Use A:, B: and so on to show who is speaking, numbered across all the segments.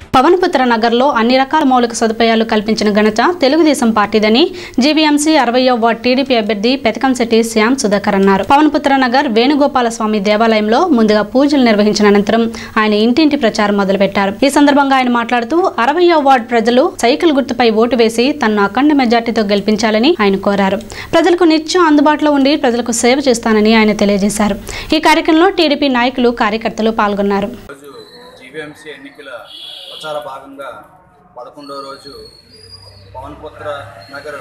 A: పవన్పుత్ర నగర్లో అన్ని రకాల మౌలిక సదుపాయాలు కల్పించిన ఘనత తెలుగుదేశం పార్టీదని జీవీఎంసీ అరవయో వార్డ్ టీడీపీ అభ్యర్థి పెతకంశెట్టి శ్యామ్ సుధాకర్ అన్నారు పవన్పుత్ర నగర్ వేణుగోపాల స్వామి దేవాలయంలో ముందుగా పూజలు నిర్వహించిన అనంతరం ఆయన ఇంటింటి ప్రచారం మొదలుపెట్టారు ఈ సందర్భంగా ఆయన మాట్లాడుతూ అరవయో వార్డ్ ప్రజలు సైకిల్ గుర్తుపై ఓటు వేసి తనను అఖండ మెజార్టీతో గెలిపించాలని ఆయన కోరారు ప్రజలకు నిత్యం అందుబాటులో ఉండి ప్రజలకు సేవ చేస్తానని ఆయన తెలియజేశారు ఈ కార్యక్రమంలో టీడీపీ నాయకులు కార్యకర్తలు పాల్గొన్నారు
B: రోజు జీవీఎంసీ ఎన్నికల ప్రచార భాగంగా పదకొండవ రోజు పవన్పుత్ర నగర్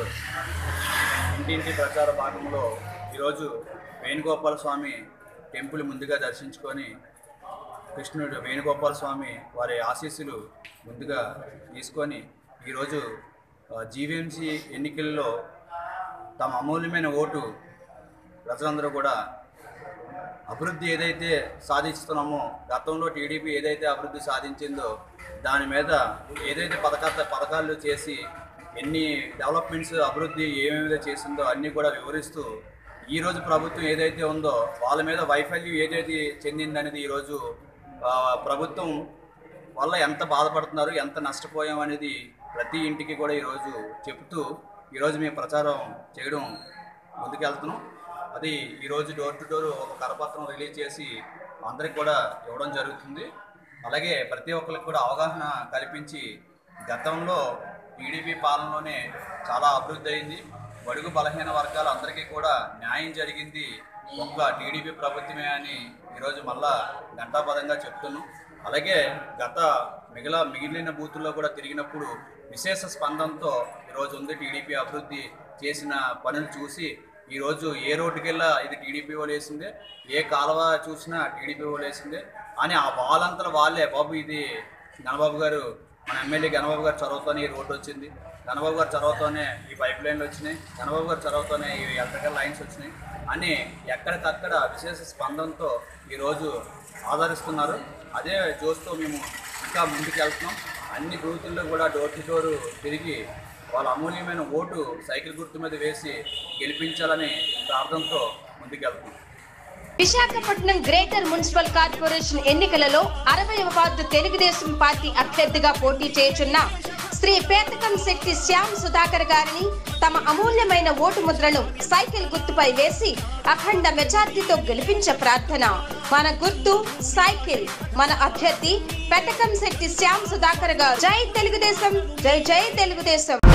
B: ఇంటింటి ప్రచార భాగంలో ఈరోజు వేణుగోపాల స్వామి టెంపుల్ ముందుగా దర్శించుకొని కృష్ణుడు వేణుగోపాల స్వామి వారి ఆశీస్సులు ముందుగా తీసుకొని ఈరోజు జీవీఎంసీ ఎన్నికల్లో తమ అమూల్యమైన ఓటు ప్రజలందరూ కూడా అభివృద్ధి ఏదైతే సాధిస్తున్నామో గతంలో టీడీపీ ఏదైతే అభివృద్ధి సాధించిందో దాని మీద ఏదైతే పథకా పథకాలు చేసి ఎన్ని డెవలప్మెంట్స్ అభివృద్ధి ఏమేమి చేసిందో అన్నీ కూడా వివరిస్తూ ఈరోజు ప్రభుత్వం ఏదైతే ఉందో వాళ్ళ మీద వైఫల్యం ఏదైతే చెందిందనేది ఈరోజు ఆ, ప్రభుత్వం వల్ల ఎంత బాధపడుతున్నారు ఎంత నష్టపోయాం అనేది ప్రతి ఇంటికి కూడా ఈరోజు చెప్తూ ఈరోజు మేము ప్రచారం చేయడం ముందుకెళ్తున్నాం అది ఈరోజు డోర్ టు డోర్ ఒక కరపత్రం రిలీజ్ చేసి అందరికి కూడా ఇవ్వడం జరుగుతుంది అలాగే ప్రతి ఒక్కరికి కూడా అవగాహన కల్పించి గతంలో టీడీపీ పాలనలోనే చాలా అభివృద్ధి అయింది బడుగు బలహీన వర్గాల అందరికీ కూడా న్యాయం జరిగింది ఒక్క టీడీపీ ప్రభుత్వమే అని ఈరోజు మళ్ళా ఘంటాపదంగా చెప్తున్నాం అలాగే గత మిగిలిన మిగిలిన బూతుల్లో కూడా తిరిగినప్పుడు విశేష స్పందనతో ఈరోజు ఉంది టీడీపీ అభివృద్ధి చేసిన పనులు చూసి ఈరోజు ఏ రోడ్డుకెళ్ళా ఇది టీడీపీ వాళ్ళు వేసిందే ఏ కాలువ చూసినా టీడీపీ వాళ్ళు వేసిందే అని ఆ వాళ్ళంతలో వాళ్ళే బాబు ఇది గణబాబు గారు మన ఎమ్మెల్యే గణబాబు గారు చొరవతోనే ఈ రోడ్డు వచ్చింది గణబాబు గారు చొరవతోనే ఈ పైప్ లైన్లు వచ్చినాయి గణబాబు గారు చొరవతోనే ఈ ఎలక్ట్రికల్ లైన్స్ వచ్చినాయి అని ఎక్కడికక్కడ విశేష స్పందనతో ఈరోజు ఆదరిస్తున్నారు అదే జోస్తో మేము ఇంకా ముందుకు వెళ్తున్నాం అన్ని బూతుల్లో కూడా డోర్ టు డోర్ తిరిగి వాళ్ళ అమూల్యమైన ఓటు సైకిల్ గుర్తు మీద వేసి గెలిపించాలని ప్రార్థనతో ముందుకెళ్తున్నాం
C: విశాఖపట్నం గ్రేటర్ మున్సిపల్ కార్పొరేషన్ ఎన్నికలలో అరవై వార్డు తెలుగుదేశం పార్టీ అభ్యర్థిగా పోటీ చేయుచున్న శ్రీ పేతకం శెట్టి శ్యామ్ సుధాకర్ గారిని తమ అమూల్యమైన ఓటు ముద్రను సైకిల్ గుర్తుపై వేసి అఖండ మెజార్టీతో గెలిపించే ప్రార్థన మన గుర్తు సైకిల్ మన అభ్యర్థి పెతకం శెట్టి శ్యామ్ సుధాకర్ గారు జై తెలుగుదేశం జై జై తెలుగుదేశం